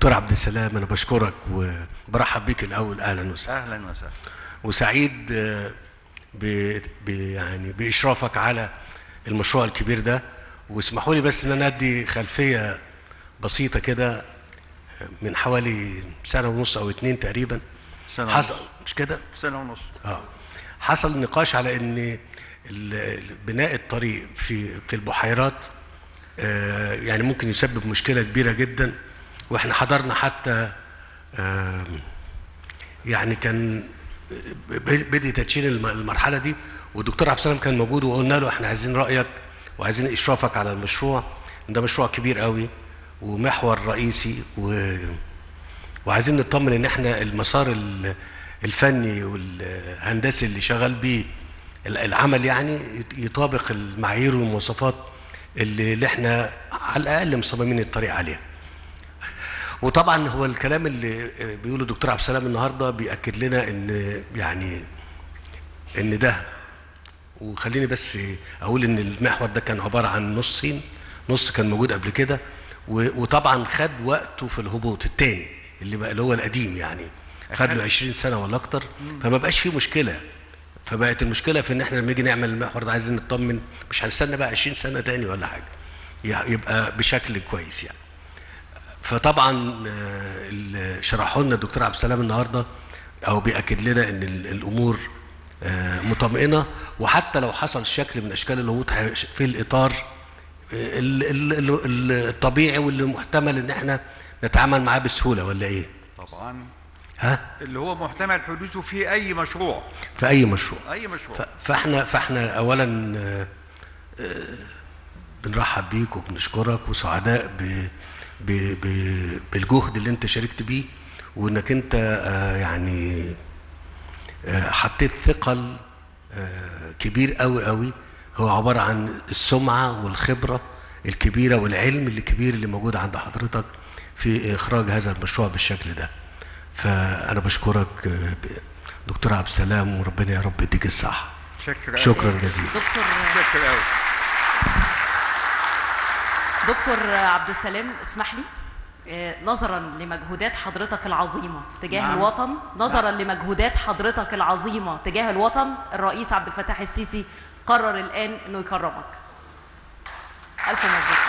دكتور عبد السلام انا بشكرك وبرحب بيك الاول اهلا وسهلا اهلا وسهلا وسعيد آه، ب... ب... يعني باشرافك على المشروع الكبير ده واسمحوا لي بس ان انا ادي خلفيه بسيطه كده آه، من حوالي سنه ونص او اتنين تقريبا سنة حصل ونص. مش كده؟ سنه ونص اه حصل نقاش على ان ال- ال- بناء الطريق في في البحيرات آه، يعني ممكن يسبب مشكله كبيره جدا واحنا حضرنا حتى آم، يعني كان ب- بدي تدشين الم- المرحله دي والدكتور عبد السلام كان موجود وقلنا له احنا عايزين رايك وعايزين اشرافك على المشروع ده مشروع كبير قوي ومحور رئيسي و وعايزين نطمن ان احنا المسار ال- الفني والهندسي اللي شغال بيه ال- العمل يعني يت- يطابق المعايير والمواصفات اللي, اللي احنا على الاقل مصممين الطريق عليها. وطبعا هو الكلام اللي بيقوله الدكتور عبد السلام النهارده بياكد لنا ان يعني ان ده وخليني بس اقول ان المحور ده كان عباره عن نصين نص كان موجود قبل كده و- وطبعا خد وقته في الهبوط الثاني اللي بقى اللي هو القديم يعني خد له 20 سنه ولا اكتر فما بقاش فيه مشكله فبقت المشكله في ان احنا لما نيجي نعمل المحور ده عايزين نطمن مش هنستنى بقى 20 سنه تاني ولا حاجه ي- يبقى بشكل كويس يعني فطبعا آه، اللي شرحوا لنا الدكتور عبد السلام النهارده او بياكد لنا ان ال- الامور آه، مطمئنه وحتى لو حصل شكل من اشكال الهبوط هي- في الاطار آه، ال- ال- ال- الطبيعي واللي محتمل ان احنا نتعامل معاه بسهوله ولا ايه؟ طبعا ها؟ اللي هو محتمل حدوثه في اي مشروع في اي مشروع اي مشروع ف- فاحنا فاحنا اولا آه، آه، بنرحب بيك وبنشكرك وسعداء ب ب ب بالجهد اللي انت شاركت بيه وانك انت آه، يعني آه، حطيت ثقل آه، كبير قوي قوي هو عباره عن السمعه والخبره الكبيره والعلم الكبير اللي موجود عند حضرتك في اخراج هذا المشروع بالشكل ده فانا بشكرك آه، ب- دكتور عبد السلام وربنا يا رب يديك الصحه شكرا شكرا جزيلا دكتور شكرا قوي دكتور عبد السلام اسمح لي آه، نظرا لمجهودات حضرتك العظيمه تجاه نعم. الوطن نظرا لمجهودات حضرتك العظيمه تجاه الوطن الرئيس عبد الفتاح السيسي قرر الان انه يكرمك الف مبروك